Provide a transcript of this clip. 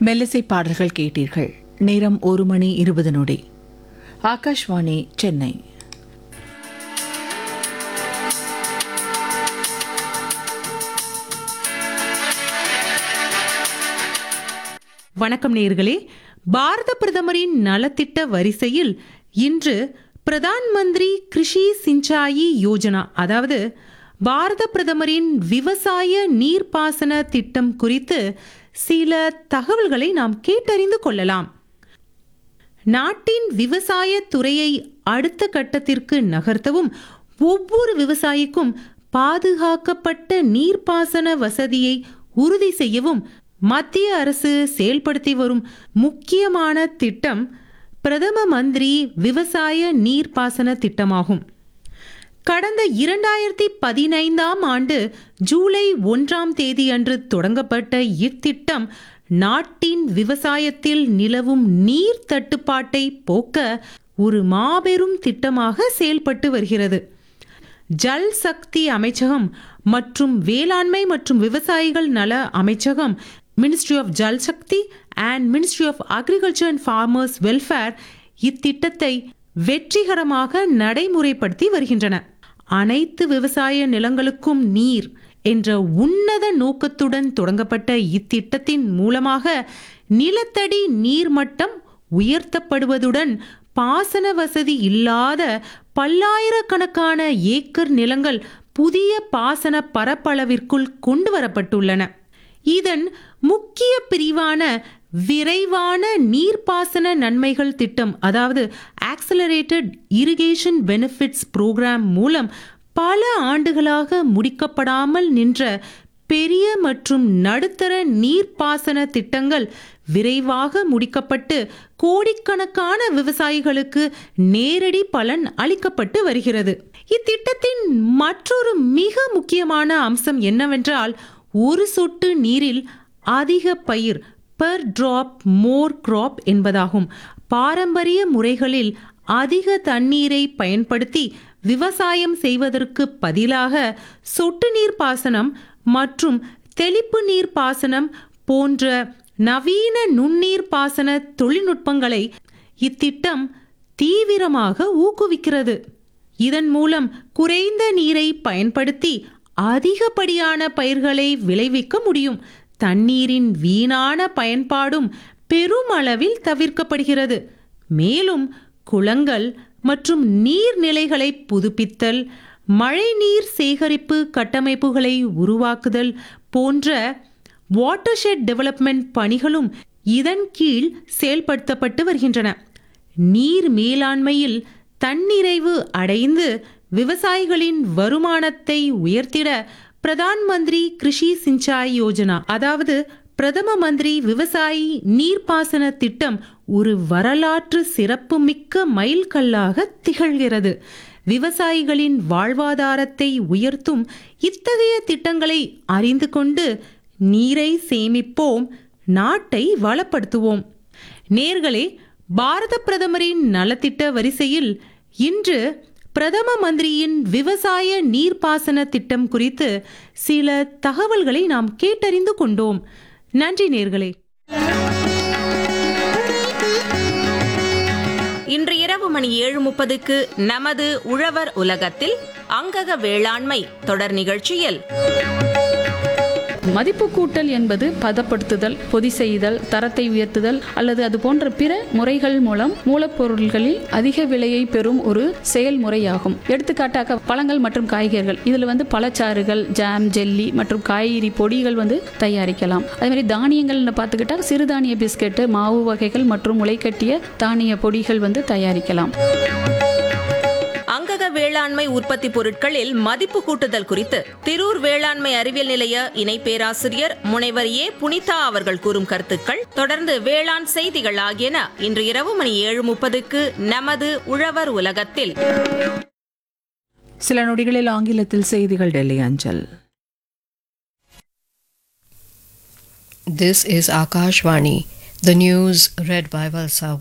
மெல்லிசை பாடல்கள் கேட்டீர்கள் நேரம் ஒரு மணி இருபது நொடி ஆகாஷ்வாணி சென்னை வணக்கம் நேயர்களே பாரத பிரதமரின் நலத்திட்ட வரிசையில் இன்று பிரதான் மந்திரி கிருஷி சிஞ்சாயி யோஜனா அதாவது பாரத பிரதமரின் விவசாய நீர்ப்பாசன திட்டம் குறித்து சில தகவல்களை நாம் கேட்டறிந்து கொள்ளலாம் நாட்டின் விவசாய துறையை அடுத்த கட்டத்திற்கு நகர்த்தவும் ஒவ்வொரு விவசாயிக்கும் பாதுகாக்கப்பட்ட நீர்ப்பாசன வசதியை உறுதி செய்யவும் மத்திய அரசு செயல்படுத்தி வரும் முக்கியமான திட்டம் பிரதம மந்திரி விவசாய நீர்ப்பாசன திட்டமாகும் கடந்த இரண்டாயிரத்தி பதினைந்தாம் ஆண்டு ஜூலை ஒன்றாம் தேதி அன்று தொடங்கப்பட்ட இத்திட்டம் நாட்டின் விவசாயத்தில் நிலவும் நீர் தட்டுப்பாட்டை போக்க ஒரு மாபெரும் திட்டமாக செயல்பட்டு வருகிறது ஜல் சக்தி அமைச்சகம் மற்றும் வேளாண்மை மற்றும் விவசாயிகள் நல அமைச்சகம் ministry of Jal Shakti and ministry of agriculture and farmers welfare இத்திட்டத்தை வெற்றிகரமாக நடைமுறைப்படுத்தி வருகின்றன அனைத்து விவசாய நிலங்களுக்கும் நீர் என்ற உன்னத நோக்கத்துடன் தொடங்கப்பட்ட இத்திட்டத்தின் மூலமாக நிலத்தடி நீர்மட்டம் உயர்த்தப்படுவதுடன் பாசன வசதி இல்லாத பல்லாயிரக்கணக்கான ஏக்கர் நிலங்கள் புதிய பாசன பரப்பளவிற்குள் கொண்டு வரப்பட்டுள்ளன இதன் முக்கிய பிரிவான விரைவான நீர்ப்பாசன நன்மைகள் திட்டம் அதாவது ஆக்சலரேட்டட் இரிகேஷன் பெனிஃபிட்ஸ் புரோகிராம் மூலம் பல ஆண்டுகளாக முடிக்கப்படாமல் நின்ற பெரிய மற்றும் நடுத்தர நீர்ப்பாசன திட்டங்கள் விரைவாக முடிக்கப்பட்டு கோடிக்கணக்கான விவசாயிகளுக்கு நேரடி பலன் அளிக்கப்பட்டு வருகிறது இத்திட்டத்தின் மற்றொரு மிக முக்கியமான அம்சம் என்னவென்றால் ஒரு சொட்டு நீரில் அதிக பயிர் பெர் டிராப் மோர் கிராப் என்பதாகும் பாரம்பரிய முறைகளில் அதிக தண்ணீரை பயன்படுத்தி விவசாயம் செய்வதற்கு பதிலாக சொட்டு நீர் பாசனம் மற்றும் தெளிப்பு நீர் பாசனம் போன்ற நவீன நுண்ணீர் பாசன தொழில்நுட்பங்களை இத்திட்டம் தீவிரமாக ஊக்குவிக்கிறது இதன் மூலம் குறைந்த நீரை பயன்படுத்தி அதிகப்படியான பயிர்களை விளைவிக்க முடியும் தண்ணீரின் வீணான பயன்பாடும் பெருமளவில் தவிர்க்கப்படுகிறது மேலும் குளங்கள் மற்றும் நீர்நிலைகளை புதுப்பித்தல் மழைநீர் சேகரிப்பு கட்டமைப்புகளை உருவாக்குதல் போன்ற வாட்டர்ஷெட் டெவலப்மெண்ட் பணிகளும் இதன் கீழ் செயல்படுத்தப்பட்டு வருகின்றன நீர் மேலாண்மையில் தன்னிறைவு அடைந்து விவசாயிகளின் வருமானத்தை உயர்த்திட பிரதான் மந்திரி கிருஷி சிஞ்சாய் யோஜனா அதாவது பிரதம மந்திரி விவசாயி நீர்ப்பாசன திட்டம் ஒரு வரலாற்று சிறப்புமிக்க மைல்கல்லாக திகழ்கிறது விவசாயிகளின் வாழ்வாதாரத்தை உயர்த்தும் இத்தகைய திட்டங்களை அறிந்து கொண்டு நீரை சேமிப்போம் நாட்டை வளப்படுத்துவோம் நேர்களே பாரத பிரதமரின் நலத்திட்ட வரிசையில் இன்று பிரதம மந்திரியின் விவசாய நீர்ப்பாசன திட்டம் குறித்து சில தகவல்களை நாம் கேட்டறிந்து கொண்டோம் நன்றி நேர்களே இன்று இரவு மணி ஏழு முப்பதுக்கு நமது உழவர் உலகத்தில் அங்கக வேளாண்மை தொடர் நிகழ்ச்சியில் மதிப்பு கூட்டல் என்பது பதப்படுத்துதல் பொதி செய்தல் தரத்தை உயர்த்துதல் அல்லது அது போன்ற பிற முறைகள் மூலம் மூலப்பொருள்களில் அதிக விலையை பெறும் ஒரு செயல்முறையாகும் எடுத்துக்காட்டாக பழங்கள் மற்றும் காய்கறிகள் இதில் வந்து பழச்சாறுகள் ஜாம் ஜெல்லி மற்றும் காய்கறி பொடிகள் வந்து தயாரிக்கலாம் அதே மாதிரி தானியங்கள்னு பார்த்துக்கிட்டா சிறுதானிய பிஸ்கெட்டு மாவு வகைகள் மற்றும் முளைக்கட்டிய தானிய பொடிகள் வந்து தயாரிக்கலாம் அங்கக வேளாண்மை உற்பத்தி பொருட்களில் மதிப்பு கூட்டுதல் குறித்து திரூர் வேளாண்மை அறிவியல் நிலைய இணை பேராசிரியர் முனைவர் ஏ புனிதா அவர்கள் கூறும் கருத்துக்கள் தொடர்ந்து வேளாண் செய்திகள் ஆகியன இன்று இரவு மணி ஏழு முப்பதுக்கு நமது உழவர் உலகத்தில் சில நொடிகளில் ஆங்கிலத்தில் செய்திகள் டெல்லி அஞ்சல் This is Akashvani. The news read by Valsa